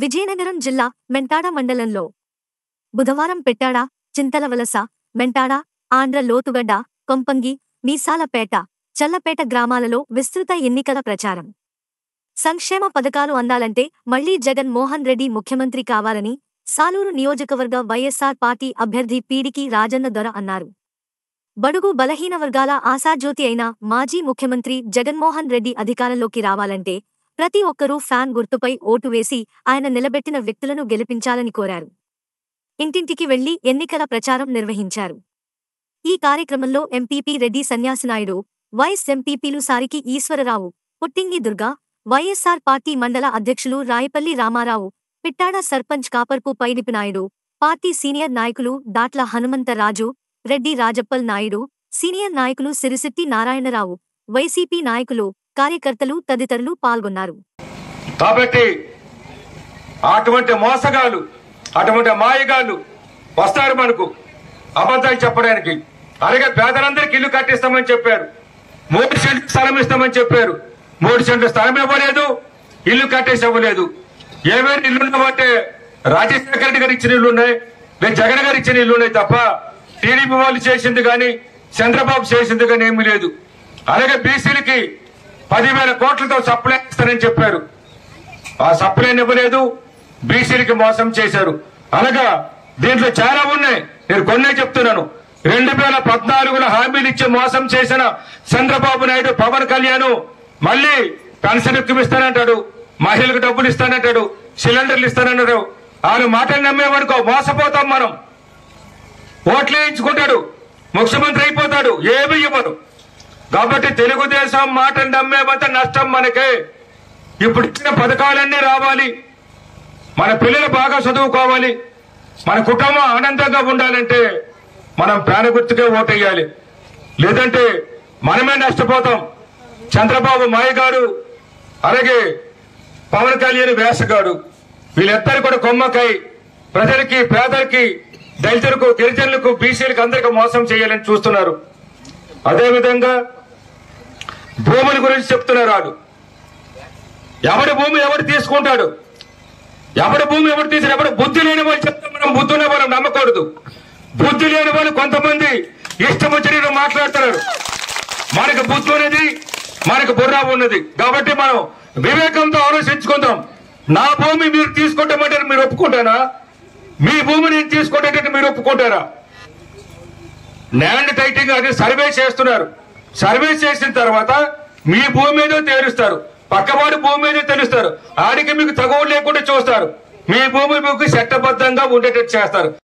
విజయనగరం జిల్లా మెంటాడ మండలంలో బుధవారం పెట్టాడ చింతలవలస మెంటాడ ఆంధ్ర లోతుగడ్డ కొంపంగి మీసాలపేట చల్లపేట గ్రామాలలో విస్తృత ఎన్నికల ప్రచారం సంక్షేమ పథకాలు అందాలంటే మళ్లీ జగన్ మోహన్ రెడ్డి ముఖ్యమంత్రి కావాలని సాలూరు నియోజకవర్గ వైఎస్సార్ పార్టీ అభ్యర్థి పీడికి రాజన్న దొర అన్నారు బడుగు బలహీన వర్గాల ఆశాజ్యోతి అయిన మాజీ ముఖ్యమంత్రి జగన్మోహన్ రెడ్డి అధికారంలోకి రావాలంటే ప్రతి ఒక్కరూ ఫ్యాన్ గుర్తుపై ఓటు వేసి ఆయన నిలబెట్టిన వ్యక్తులను గెలిపించాలని కోరారు ఇంటింటికి వెళ్లి ఎన్నికల ప్రచారం నిర్వహించారు ఈ కార్యక్రమంలో ఎంపీపీ రెడ్డి సన్యాసినాయుడు వైస్ ఎంపీపీలు సారికి ఈశ్వరరావు పుట్టింగి దుర్గా వైఎస్సార్ పార్టీ మండల అధ్యక్షులు రాయపల్లి రామారావు పిట్టాడ సర్పంచ్ కాపర్పు పైడిపినాయుడు పార్టీ సీనియర్ నాయకులు దాట్ల హనుమంతరాజు రెడ్డి రాజప్పల్ నాయుడు సీనియర్ నాయకులు సిరిసిట్టి నారాయణరావు వైసీపీ నాయకులు కార్యకర్తలు తదితరులు పాల్గొన్నారు కాబట్టి అటువంటి మోసగాళ్ళు అటువంటి మాయగాళ్ళు వస్తారు మనకు అబద్ధాలు చెప్పడానికి అలాగే పేదలందరికీ ఇల్లు కట్టిస్తామని చెప్పారు మూడు సెంట్లు స్థలం ఇస్తామని చెప్పారు మూడు సెంట్లు స్థలం ఇవ్వలేదు ఇల్లు కట్టేసి ఇవ్వలేదు ఏమైనా ఇల్లు ఉన్నామంటే రాజశేఖర రెడ్డి గారు ఇచ్చిన ఇల్లు ఉన్నాయి లేదు జగన్ గారు ఇచ్చిన ఇల్లు ఉన్నాయి తప్ప టీడీపీ వాళ్ళు చేసింది కానీ చంద్రబాబు చేసింది కానీ ఏమీ లేదు అలాగే బీసీలకి పదివేల కోట్లతో సప్లై ఇస్తారని చెప్పారు ఆ సప్లైని ఇవ్వలేదు బీసీలకి మోసం చేశారు అనగా దీంట్లో చాలా ఉన్నాయి నేను కొన్నే చెప్తున్నాను రెండు వేల పద్నాలుగులో హామీలు ఇచ్చి మోసం చేసిన చంద్రబాబు నాయుడు పవన్ కళ్యాణ్ మళ్ళీ పెన్షన్ ఎక్కువ ఇస్తానంటాడు మహిళలకు డబ్బులు ఇస్తానంటాడు సిలిండర్లు ఇస్తానన్నాడు ఆయన మాటలు నమ్మేవనుకో మోసపోతాం మనం ఓట్లు వేయించుకుంటాడు ముఖ్యమంత్రి అయిపోతాడు ఏమీ ఇవ్వరు కాబట్టి తెలుగుదేశం మాటలు నమ్మేమంత నష్టం మనకే ఇప్పుడు ఇచ్చిన పథకాలన్నీ రావాలి మన పిల్లలు బాగా చదువుకోవాలి మన కుటుంబం ఆనందంగా ఉండాలంటే మనం ప్రాణ గుర్తుకే ఓటేయాలి లేదంటే మనమే నష్టపోతాం చంద్రబాబు మాయగాడు అలాగే పవన్ కళ్యాణ్ వేసగాడు వీళ్ళిద్దరు కూడా కొమ్మకై ప్రజలకి పేదలకి దళితులకు గిరిజనులకు బీసీలకు అందరికీ మోసం చేయాలని చూస్తున్నారు అదేవిధంగా భూముల గురించి చెప్తున్నారు వాళ్ళు ఎవడి భూమి ఎవడు తీసుకుంటాడు ఎవడి భూమి ఎవడు తీసిన ఎవడు బుద్ధి లేని వాళ్ళు చెప్తే మనం బుద్ధి ఉన్న వాళ్ళు నమ్మకూడదు బుద్ధి లేని వాళ్ళు కొంతమంది ఇష్టం వచ్చిన మాట్లాడుతున్నారు మనకు బుద్ధి ఉన్నది మనకు బుర్ర ఉన్నది కాబట్టి మనం వివేకంతో ఆలోచించుకుందాం నా భూమి మీరు తీసుకుంటామంటే మీరు ఒప్పుకుంటారా మీ భూమి నేను తీసుకుంటే మీరు ఒప్పుకుంటారా ల్యాండ్ టైటింగ్ అది సర్వే చేస్తున్నారు సర్వే చేసిన తర్వాత మీ భూమి ఏదో తేలుస్తారు పక్కవాడి భూమి ఏదో తెలుస్తారు ఆడికి మీకు తగవు లేకుండా చూస్తారు మీ భూమి మీకు చట్టబద్ధంగా ఉండేటట్టు చేస్తారు